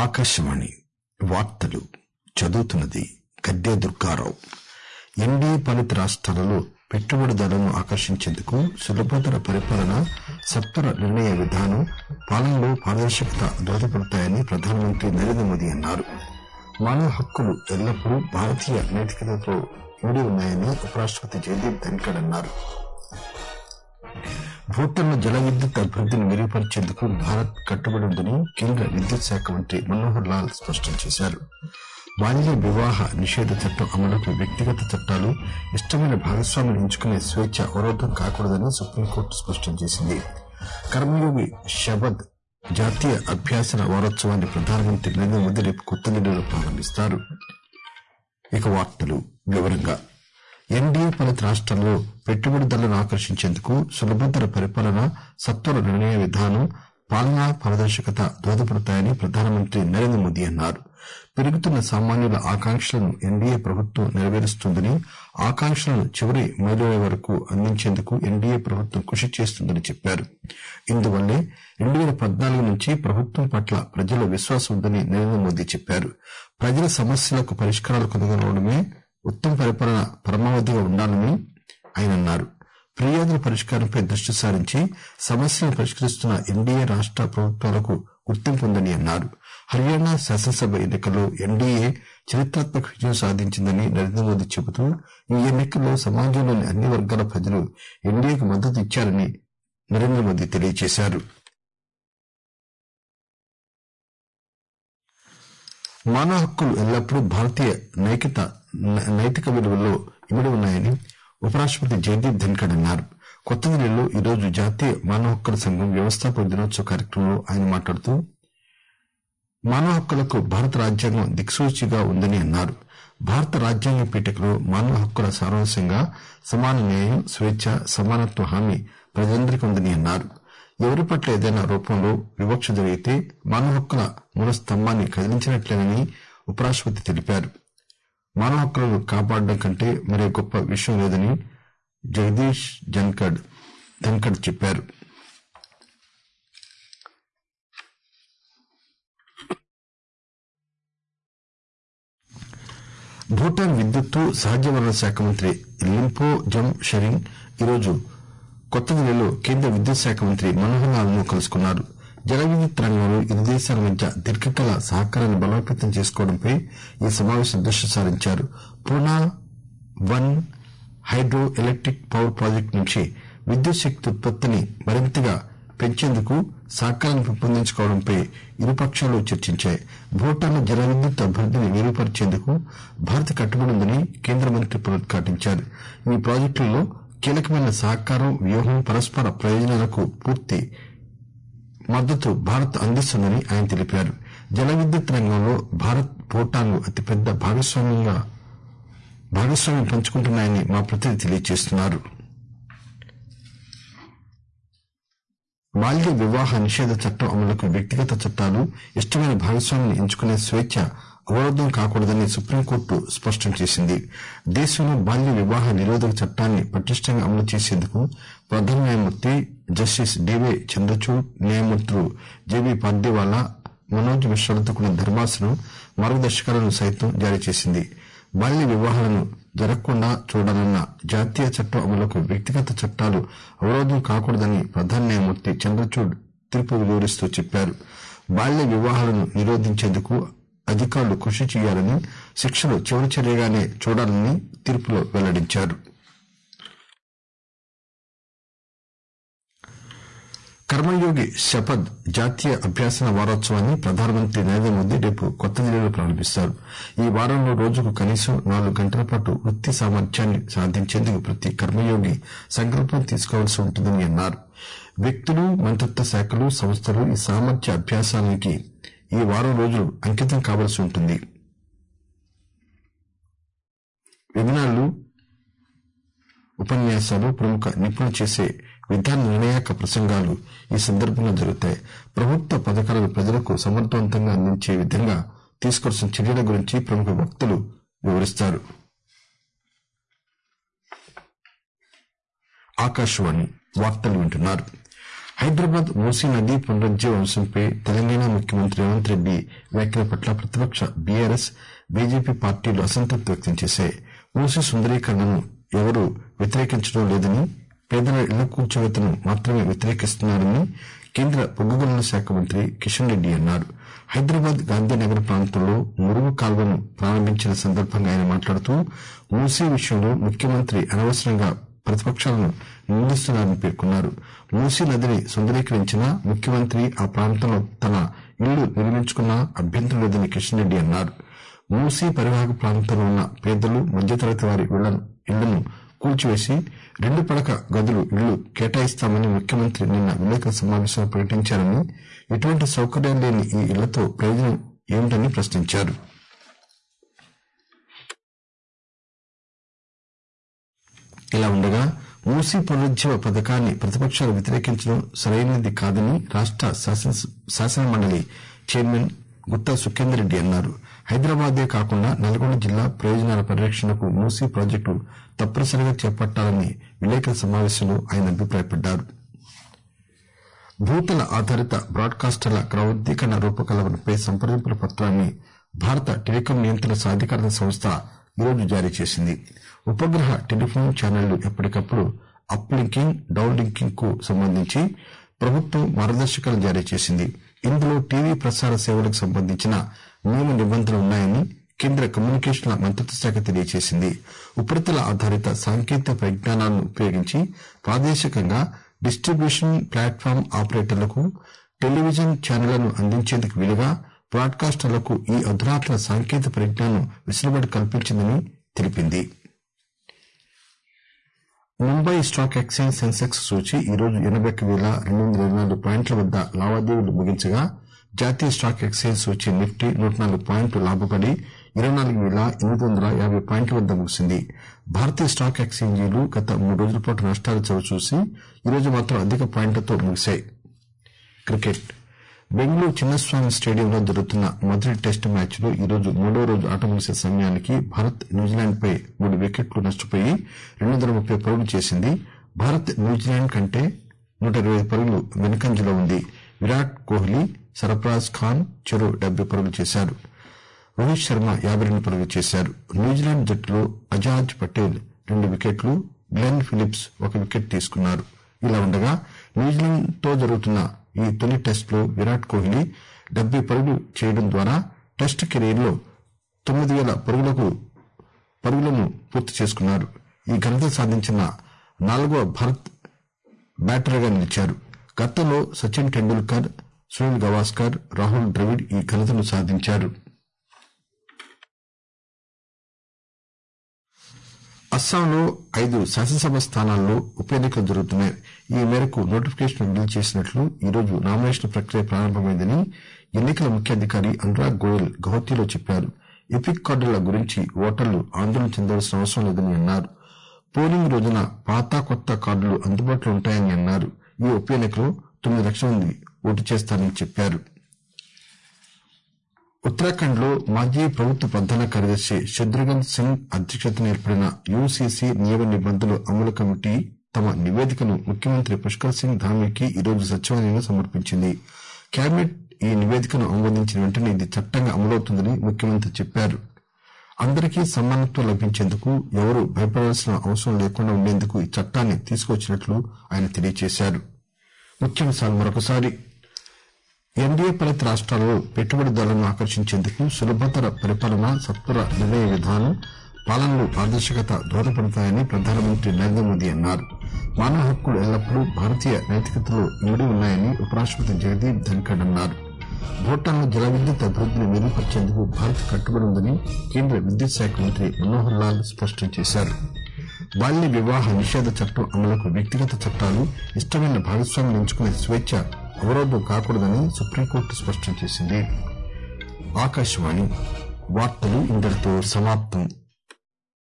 ఆకాశవాణి వార్తలు చదువుతున్నది గద్దె దుర్గారావు ఎన్డీఏ పాలిత రాష్టాలలో పెట్టుబడిదారులను ఆకర్షించేందుకు సులభతర పరిపాలన సత్వర నిర్ణయ విధానం పాలనలో పారదర్శకత దోహదపడతాయని ప్రధానమంత్రి నరేంద్ర మోదీ అన్నారు మానవ హక్కులు ఎల్లప్పుడూ భారతీయ నైతికతతో ఇమిడి ఉన్నాయని ఉపరాష్టపతి జగదీప్ ధన్కర్ అన్నారు భూటాన్ లో జల విద్యుత్ అభివృద్దిని మెరుగుపరిచేందుకు భారత్ కట్టుబడి ఉందని కేంద్ర విద్యుత్ శాఖ మంత్రి మనోహర్ లాల్ స్పష్టం చేశారు బాల్య వివాహ నిషేధ చట్టం అమలుకు వ్యక్తిగత చట్టాలు ఇష్టమైన భాగస్వామిని ఎంచుకునే స్వేచ్ఛ అవరోధం కాకూడదని సుప్రీంకోర్టు స్పష్టం చేసింది కర్మయోగి శబద్ జాతీయ అభ్యాసన వారోత్సవాన్ని ప్రధానమంత్రి నరేంద్ర మోదీ రేపు కొత్త ఢిల్లీలో ప్రారంభిస్తారు ఇక వార్తలు వివరంగా ఎన్డీఏ పాలిత రాష్టాల్లో పెట్టుబడిదారులను ఆకర్షించేందుకు సులభతర పరిపాలన సత్వర నిర్ణయ విధానం పాలనా పారదర్శకత దోహదపడతాయని ప్రధానమంత్రి నరేంద్ర మోదీ అన్నారు పెరుగుతున్న సామాన్యుల ఆకాంక్షలను ఎన్డీఏ ప్రభుత్వం నెరవేరుస్తుందని ఆకాంక్షలను చివరి మైలురాయి వరకు అందించేందుకు ఎన్డీఏ ప్రభుత్వం కృషి చేస్తుందని చెప్పారు ఇందువల్లే రెండు పేల పద్నాలుగు నుంచి ప్రభుత్వం పట్ల ప్రజల్లో విశ్వాసం ఉందని నరేంద్ర మోదీ చెప్పారు ప్రజల సమస్యలకు పరిష్కారాలు కనుగొనడమే ఉత్తమ పరిపాలన పరమావధిగా ఉండాలని ఆయన అన్నారు ఫిర్యాదుల పరిష్కారంపై దృష్టి సారించి సమస్యలను పరిష్కరిస్తున్న ఎన్డీఏ రాష్ట ప్రభుత్వాలకు గుర్తింపు ఉందని అన్నారు హర్యానా శాసనసభ ఎన్నికల్లో ఎన్డీఏ చరిత్రాత్మక విజయం సాధించిందని నరేంద్ర మోదీ చెబుతూ ఈ ఎన్నికల్లో సమాజంలోని అన్ని వర్గాల ప్రజలు ఎన్డీఏకు మద్దతు ఇచ్చారని నరేంద్ర మోదీ తెలియజేశారు మానవ హక్కులు ఎల్లప్పుడూ భారతీయ నైతిక విలువల్లో ఇమిడి ఉన్నాయని ఉపరాష్టపతి జగదీప్ ధన్కర్ అన్నారు కొత్త ఢిల్లీలో ఈరోజు జాతీయ మానవ హక్కుల సంఘం వ్యవస్థాపక దినోత్సవ కార్యక్రమంలో ఆయన మాట్లాడుతూ మానవ హక్కులకు భారత రాజ్యాంగం దిక్సూచిగా ఉందని అన్నారు భారత రాజ్యాంగ పీఠికలో మానవ హక్కుల సారాంశంగా సమాన న్యాయం స్వేచ్ఛ సమానత్వ హామీ ప్రజలందరికీ ఉందని అన్నారు ఎవరి పట్ల ఏదైనా రూపంలో వివక్ష జరిగితే మానవ హక్కుల మూల స్తంభాన్ని కదిలించినట్లేనని ఉపరాష్టపతి తెలిపారు మానవ హక్కులను కాపాడడం కంటే మరే గొప్ప విషయం లేదని జగదీష్ ధన్కడ్ చెప్పారు భూటాన్ విద్యుత్తు సహజ వనరుల శాఖ మంత్రి లింపో జమ్ షెరింగ్ ఈరోజు కొత్త ఢిల్లీలో కేంద్ర విద్యుత్ శాఖ మంత్రి మనోహర్ లాల్ ను కలుసుకున్నారు జల విద్యుత్ రంగంలో ఇరు దేశాల మధ్య దీర్ఘకాల సహకారాన్ని బలోపేతం చేసుకోవడంపై ఈ సమావేశం దృష్టి సారించారు Puna one hydroelectric power project నుంచి విద్యుత్ శక్తి ఉత్పత్తిని మరింతగా పెంచేందుకు సహకారాన్ని పెంపొందించుకోవడంపై ఇరుపక్షాలు చర్చించాయి భూటాన్ లో జల విద్యుత్ అభివృద్దిని మెరుగుపరిచేందుకు భారత్ కట్టుబడి ఉందని కేంద్ర మంత్రి పునరుద్ఘాటించారు ఈ ప్రాజెక్టులలో కీలకమైన సహకారం వ్యూహం పరస్పర ప్రయోజనాలకు పూర్తి మద్దతు భారత్ అందిస్తుందని ఆయన తెలిపారు జల విద్యుత్ రంగంలో భారత్ భూటాన్ లు అతిపెద్ద భాగస్వామ్యం పంచుకుంటున్నాయని మా ప్రతినిధి తెలియజేస్తున్నారు బాల్య వివాహ నిషేధ చట్టం అమలుకు వ్యక్తిగత చట్టాలు ఇష్టమైన భాగస్వామిని ఎంచుకునే స్వేచ్ఛ అవరోధం కాకూడదని సుప్రీంకోర్టు స్పష్టం చేసింది దేశంలో బాల్య వివాహ నిరోధక చట్టాన్ని పటిష్టంగా అమలు చేసేందుకు ప్రధాన న్యాయమూర్తి జస్టిస్ డివై చంద్రచూడ్ న్యాయమూర్తులు జెబి పార్దీవాలా మనోజ్ మిశ్రాలతో కూడిన ధర్మాసనం మార్గదర్శకాలను సైతం జారీ చేసింది బాల్య వివాహాలను జరగకుండా చూడాలన్న జాతీయ చట్టం అమలుకు వ్యక్తిగత చట్టాలు అవరోధం కాకూడదని ప్రధాన న్యాయమూర్తి చంద్రచూడ్ తీర్పు వివరిస్తూ చెప్పారు బాల్య వివాహాలను నిరోధించేందుకు అధికారులు కృషి చేయాలని శిక్షలు చివరి చర్యగానే చూడాలని తీర్పులో వెల్లడించారు కర్మయోగి శపథ్ జాతీయ అభ్యాసన వారోత్సవాన్ని ప్రధానమంత్రి నరేంద్ర మోదీ రేపు కొత్త ఢిల్లీలో ప్రారంభిస్తారు ఈ వారంలో రోజుకు కనీసం నాలుగు గంటల పాటు వృత్తి సామర్థ్యాన్ని సాధించేందుకు ప్రతి కర్మయోగి సంకల్పం తీసుకోవాల్సి ఉంటుందని అన్నారు వ్యక్తులు మంత్రిత్వ శాఖలు సంస్థలు ఈ సామర్థ్య అభ్యాసానికి ఈ వారం రోజులు అంకితం కావాల్సి ఉంటుంది వెబినార్లు ఉపన్యాసాలు ప్రముఖ నిపుణులు చేసే విధాన నిర్ణాయక ప్రసంగాలు ఈ సందర్భంగా జరుగుతాయి ప్రభుత్వ పథకాలను ప్రజలకు సమర్థవంతంగా అందించే విధంగా తీసుకోవాల్సిన చర్యల గురించి ప్రముఖ వక్తలు వివరిస్తారు ఆకాశవాణి వార్తలు వింటున్నారు హైదరాబాద్ మూసీ నదీ పునరుజ్జీవ అంశంపై తెలంగాణ ముఖ్యమంత్రి రేవంత్ రెడ్డి వ్యాఖ్యల పట్ల ప్రతిపక్ష బీఆర్ఎస్ బీజేపీ పార్టీలు అసంతృప్తి వ్యక్తం చేశాయి మూసీ సుందరీకరణను ఎవరూ వ్యతిరేకించడం లేదని పేదల ఇళ్ల కూల్చివేతను మాత్రమే వ్యతిరేకిస్తున్నారని కేంద్ర బొగ్గు గనుల శాఖ మంత్రి కిషన్ రెడ్డి అన్నారు హైదరాబాద్ గాంధీనగర్ ప్రాంతంలో మురుగు కాల్వను ప్రారంభించిన సందర్భంగా ఆయన మాట్లాడుతూ మూసీ విషయంలో ముఖ్యమంత్రి అనవసరంగా ప్రతిపక్షాలను నిందిస్తున్నారని పేర్కొన్నారు మూసీ నదిని సుందరీకరించినా ముఖ్యమంత్రి ఆ ప్రాంతంలో తన ఇల్లు నిర్మించుకున్నా అభ్యంతరం లేదని కిషన్ రెడ్డి అన్నారు మూసీ పరివాహక ప్రాంతంలో ఉన్న పేదలు మధ్యతరగతి వారి ఇళ్లను కూల్చివేసి రెండు పడక గదులు ఇళ్లు కేటాయిస్తామని ముఖ్యమంత్రి నిన్న విలేకరుల సమావేశంలో ప్రకటించారని ఎటువంటి సౌకర్యాలు లేని ఈ ఇళ్లతో ప్రయోజనం ఏమిటని ప్రశ్నించారు ఇలా ఉండగా మూసీ పునరుజ్జీవ పథకాన్ని ప్రతిపక్షాలు వ్యతిరేకించడం సరైనది కాదని రాష్ట శాసనమండలి చైర్మన్ గుత్తా సుఖేందర్ రెడ్డి అన్నారు హైదరాబాదే కాకుండా నల్గొండ జిల్లా ప్రయోజనాల పరిరక్షణకు మూసీ ప్రాజెక్టు తప్పనిసరిగా చేపట్టాలని విలేకరుల సమావేశంలో ఆయన అభిప్రాయపడ్డారు భూతల ఆధారిత బ్రాడ్కాస్టర్ల క్రమబద్దీకరణ రూపకల్పనపై సంప్రదింపుల పత్రాన్ని భారత టెలికాం నియంత్రణ సాధికారత సంస్థ ఈరోజు జారీ చేసింది ఉపగ్రహ టెలిఫోన్ ఛానళ్లు ఎప్పటికప్పుడు అప్ లింకింగ్ డౌన్ లింకింగ్ కు సంబంధించి ప్రభుత్వం మార్గదర్శకాలు జారీ చేసింది ఇందులో టీవీ ప్రసార సేవలకు సంబంధించిన నియమ నిబంధనలు ఉన్నాయని కేంద్ర కమ్యూనికేషన్ల మంత్రిత్వ శాఖ తెలియజేసింది ఉపరితల ఆధారిత సాంకేతిక పరిజ్ఞానాలను ఉపయోగించి ప్రాదేశికంగా డిస్టిబ్యూషన్ ప్లాట్ఫామ్ ఆపరేటర్లకు టెలివిజన్ ఛానళ్లను అందించేందుకు వీలుగా బ్రాడ్కాస్టర్లకు ఈ అధునాతన సాంకేతిక పరిజ్ఞానం వెసులుబాటు కల్పించిందని తెలిపింది ముంబై స్టాక్ ఎక్సేంజ్ సెన్సెక్స్ సూచీ ఈరోజు ఎనబై ఒక్క పేల రెండు వందల ఇరవై నాలుగు పాయింట్ల వద్ద లావాదేవీలు ముగించగా జాతీయ స్టాక్ ఎక్సేంజ్ సూచీ నిఫ్టీ నూట నాలుగు పాయింట్లు లాభపడి ఇరవై నాలుగు పేల ఎనిమిది వందల యాబై పాయింట్ల వద్ద ముగిసింది భారతీయ స్టాక్ ఎక్సేంజీలు గత మూడు రోజుల పాటు నష్టాలు చవిచూసి ఈరోజు మాత్రం అధిక పాయింట్లతో ముగిశాయి క్రికెట్ బెంగళూరు చిన్నస్వామి స్టేడియంలో జరుగుతున్న మొదటి టెస్టు మ్యాచ్ లో ఈరోజు మూడో రోజు ఆట ముగిసే సమయానికి భారత్ న్యూజిలాండ్ పై మూడు వికెట్లు నష్టపోయి రెండు వందల ముప్పై పరుగులు చేసింది భారత్ న్యూజిలాండ్ కంటే నూట ఇరవై పరుగులు వెనుకంజలో ఉంది విరాట్ కోహ్లీ సర్ఫరాజ్ ఖాన్ చెరో డెబ్బై పరుగులు చేశారు రోహిత్ శర్మ యాబై రెండు పరుగులు చేశారు న్యూజిలాండ్ జట్టులో అజాజ్ పటేల్ రెండు వికెట్లు గ్లెన్ ఫిలిప్స్ ఒక వికెట్ తీసుకున్నారు ఇలా ఉండగా న్యూజిలాండ్ తో జరుగుతున్న ఈ తొలి టెస్ట్ లో విరాట్ కోహ్లీ డెబ్బై పరుగులు చేయడం ద్వారా టెస్ట్ కెరీర్ లో తొమ్మిది పేల పరుగులను పూర్తి చేసుకున్నారు ఈ ఘనత సాధించిన నాలుగవ భారత బ్యాటర్ గా నిలిచారు గతంలో సచిన్ టెండూల్కర్ సునీల్ గవాస్కర్ రాహుల్ ద్రవిడ్ ఈ ఘనతను సాధించారు అస్సాంలో ఐదు శాసనసభ స్థానాల్లో ఉప ఎన్నికలు జరుగుతున్నాయి ఈ మేరకు నోటిఫికేషన్ విడుదల చేసినట్లు ఈరోజు నామినేషన్ల ప్రక్రియ ప్రారంభమైందని ఎన్నికల ముఖ్యాధికారి అనురాగ్ గోయల్ గౌహతిలో చెప్పారు ఎపిక్ కార్డుల గురించి ఓటర్లు ఆందోళన చెందవలసిన అవసరం లేదని అన్నారు పోలింగ్ రోజున పాత కొత్త కార్డులు అందుబాటులో ఉంటాయని అన్నారు ఈ ఉప ఎన్నికలో తొమ్మిది లక్షల మంది ఓటు చేస్తారని చెప్పారు ఉత్తరాఖండ్ లో మాజీ ప్రభుత్వ ప్రధాన కార్యదర్శి శత్రుఘ్న సింగ్ అధ్యక్షతన ఏర్పడిన యూసీసీ నియమ నిబంధనల అమలు కమిటీ తమ నివేదికను ముఖ్యమంత్రి పుష్కర్ సింగ్ ధామీకి ఈరోజు సచివాలయంలో సమర్పించింది కేబినెట్ ఈ నివేదికను ఆమోదించిన వెంటనే ఇది చట్టంగా అమలవుతుందని ముఖ్యమంత్రి చెప్పారు అందరికీ సమానత్వం లభించేందుకు ఎవరూ భయపడాల్సిన అవసరం లేకుండా ఉండేందుకు ఈ చట్టాన్ని తీసుకువచ్చినట్లు ఆయన తెలియజేశారు ముఖ్యాంశాలు మరొకసారి ఎన్డీఏ పాలిత రాష్ట్రాల్లో పెట్టుబడిదారులను ఆకర్షించేందుకు సులభతర పరిపాలన సత్వర నిర్ణయ విధానం పాలనలో పారదర్శకత దోహదపడతాయని ప్రధానమంత్రి నరేంద్ర మోదీ అన్నారు మానవ హక్కులు ఎల్లప్పుడూ భారతీయ నైతికతలో ఇమిడి ఉన్నాయని ఉపరాష్టపతి జగదీప్ ధన్కడ్ అన్నారు భూటాన్లో జల విద్యుత్ అభివృద్దిని మెరుగుపరిచేందుకు భారత్ కట్టుబడి ఉందని కేంద్ర విద్యుత్ శాఖ మంత్రి మనోహర్ లాల్ స్పష్టం చేశారు బాల్య వివాహ నిషేధ చట్టం అమలుకు వ్యక్తిగత చట్టాలు ఇష్టమైన భాగస్వామిని ఎంచుకునే స్వేచ్ఛ అవరోధం కాకూడదని సుప్రీంకోర్టు స్పష్టం చేసింది ఆకాశవాణి వార్తలు ఇంతటితో సమాప్తం